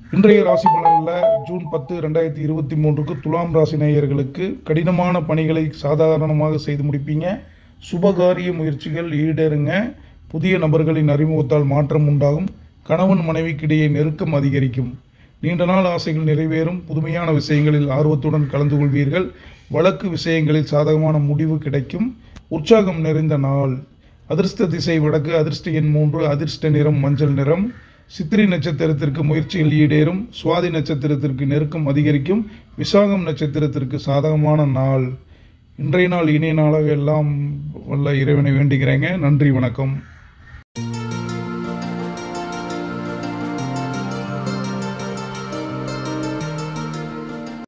இன்றைய ராசி பலனில் ஜூன் பத்து ரெண்டாயிரத்தி இருபத்தி மூன்றுக்கு துலாம் ராசி நேயர்களுக்கு கடினமான பணிகளை சாதாரணமாக செய்து முடிப்பீங்க சுபகாரிய முயற்சிகள் ஈடேறுங்க புதிய நபர்களின் அறிமுகத்தால் மாற்றம் உண்டாகும் கணவன் மனைவிக்கிடையே நெருக்கம் அதிகரிக்கும் நீண்ட நாள் ஆசைகள் நிறைவேறும் புதுமையான விஷயங்களில் ஆர்வத்துடன் கலந்து கொள்வீர்கள் வழக்கு விஷயங்களில் சாதகமான முடிவு கிடைக்கும் உற்சாகம் நிறைந்த நாள் அதிர்ஷ்ட திசை வடக்கு அதிர்ஷ்ட எண் மூன்று அதிர்ஷ்ட நிறம் மஞ்சள் நிறம் சித்திரை நட்சத்திரத்திற்கு முயற்சிகள் ஈடேறும் சுவாதி நட்சத்திரத்திற்கு நெருக்கம் அதிகரிக்கும் விசாகம் நட்சத்திரத்திற்கு சாதகமான நாள் இன்றைய நாள் இனிய நாளாக எல்லாம் வல்ல இறைவனை வேண்டுகிறேங்க நன்றி வணக்கம்